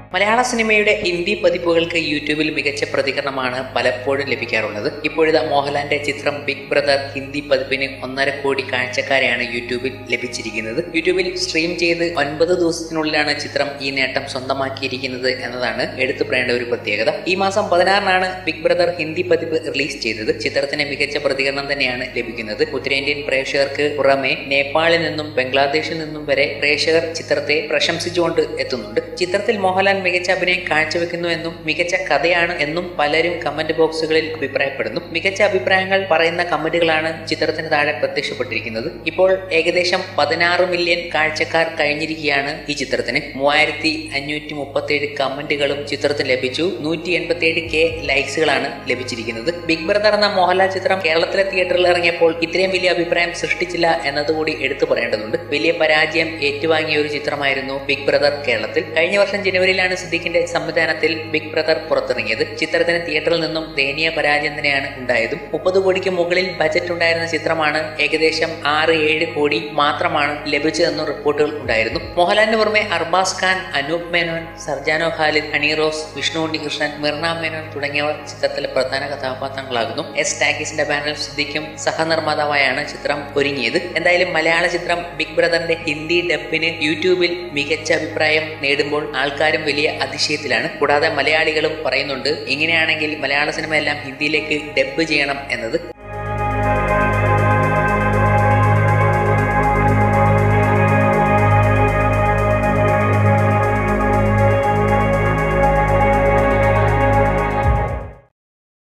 മലയാള സിനിമയുടെ ഹിന്ദി പതിപ്പുകൾക്ക് യൂട്യൂബിൽ മികച്ച പ്രതികരണമാണ് പലപ്പോഴും ലഭിക്കാറുള്ളത് ഇപ്പോഴിതാ മോഹൻലാലിന്റെ ചിത്രം ബിഗ് ബ്രദർ ഹിന്ദി പതിപ്പിന് ഒന്നര കോടി കാഴ്ചക്കാരെയാണ് യൂട്യൂബിൽ ലഭിച്ചിരിക്കുന്നത് യൂട്യൂബിൽ സ്ട്രീം ചെയ്ത് ഒൻപത് ദിവസത്തിനുള്ളിലാണ് ചിത്രം ഈ നേട്ടം സ്വന്തമാക്കിയിരിക്കുന്നത് എന്നതാണ് എടുത്തു പറയേണ്ട ഒരു പ്രത്യേകത ഈ മാസം പതിനാറിനാണ് ബിഗ് ബ്രദർ ഹിന്ദി പതിപ്പ് റിലീസ് ചെയ്തത് ചിത്രത്തിന് മികച്ച പ്രതികരണം തന്നെയാണ് ലഭിക്കുന്നത് ഉത്തരേന്ത്യൻ പ്രേക്ഷകർക്ക് പുറമെ നേപ്പാളിൽ നിന്നും ബംഗ്ലാദേശിൽ നിന്നും വരെ പ്രേക്ഷകർ ചിത്രത്തെ പ്രശംസിച്ചുകൊണ്ട് എത്തുന്നുണ്ട് ചിത്രത്തിൽ മോഹൻലാൽ മികച്ച അഭിനയം കാഴ്ചവെക്കുന്നു എന്നും മികച്ച കഥയാണ് എന്നും പലരും കമന്റ് ബോക്സുകളിൽ അഭിപ്രായപ്പെടുന്നു മികച്ച അഭിപ്രായങ്ങൾ പറയുന്ന കമന്റുകളാണ് ചിത്രത്തിന് താഴെ പ്രത്യക്ഷപ്പെട്ടിരിക്കുന്നത് ഇപ്പോൾ ഏകദേശം പതിനാറ് മില്യൺ കാഴ്ചക്കാർ കഴിഞ്ഞിരിക്കുകയാണ് ഈ ചിത്രത്തിന് മൂവായിരത്തി അഞ്ഞൂറ്റി മുപ്പത്തേഴ് കമന്റുകളും ചിത്രത്തിന് ലഭിച്ചു നൂറ്റി എൺപത്തിയേഴ് കെ ലൈക്സുകളാണ് ലഭിച്ചിരിക്കുന്നത് ബിഗ് ബ്രദർ എന്ന മോഹൻലാൽ ചിത്രം കേരളത്തിലെ തിയേറ്ററിൽ ഇറങ്ങിയപ്പോൾ ഇത്രയും വലിയ അഭിപ്രായം സൃഷ്ടിച്ചില്ല എന്നതുകൂടി എടുത്തു പറയേണ്ടതുണ്ട് വലിയ പരാജയം ഏറ്റുവാങ്ങിയ ഒരു ചിത്രമായിരുന്നു ബിഗ് ബ്രദർ കേരളത്തിൽ കഴിഞ്ഞ വർഷം ജനുവരിയിലാണ് സിദ്ദിഖിന്റെ സംവിധാനത്തിൽ ബിഗ് ബ്രദർ പുറത്തിറങ്ങിയത് ചിത്രത്തിന് തിയേറ്ററിൽ നിന്നും ദയനീയ പരാജയം തന്നെയാണ് ഉണ്ടായതും മുപ്പത് കോടിക്ക് മുകളിൽ ബജറ്റ് ഉണ്ടായിരുന്ന ചിത്രമാണ് ഏകദേശം ആറ് ഏഴ് കോടി മാത്രമാണ് ലഭിച്ചതെന്നും റിപ്പോർട്ടുകൾ ഉണ്ടായിരുന്നു മോഹൻലാലിന് പുറമെ അർബാസ് ഖാൻ അനൂപ് മേനോൻ സർജാനോ ഖാലിദ് അണീറോസ് വിഷ്ണു ഉണ്ണികൃഷ്ണൻ മിർണ മേനോൻ തുടങ്ങിയവർ ചിത്രത്തിലെ പ്രധാന കഥാപാത്രങ്ങളാകുന്നു എസ് ടാക്കീസിന്റെ ബാനറിൽ സിദ്ദിഖും സഹനിർമ്മാതാവായാണ് ചിത്രം ഒരുങ്ങിയത് എന്തായാലും മലയാള ചിത്രം ബിഗ് ബ്രദറിന്റെ ഹിന്ദി ഡബിന് യൂട്യൂബിൽ മികച്ച അഭിപ്രായം നേടുമ്പോൾ ആൾക്കാരും വലിയ അതിശയത്തിലാണ് കൂടാതെ മലയാളികളും പറയുന്നുണ്ട് ഇങ്ങനെയാണെങ്കിൽ മലയാള സിനിമ എല്ലാം ഹിന്ദിയിലേക്ക് ഡബ് ചെയ്യണം എന്നത്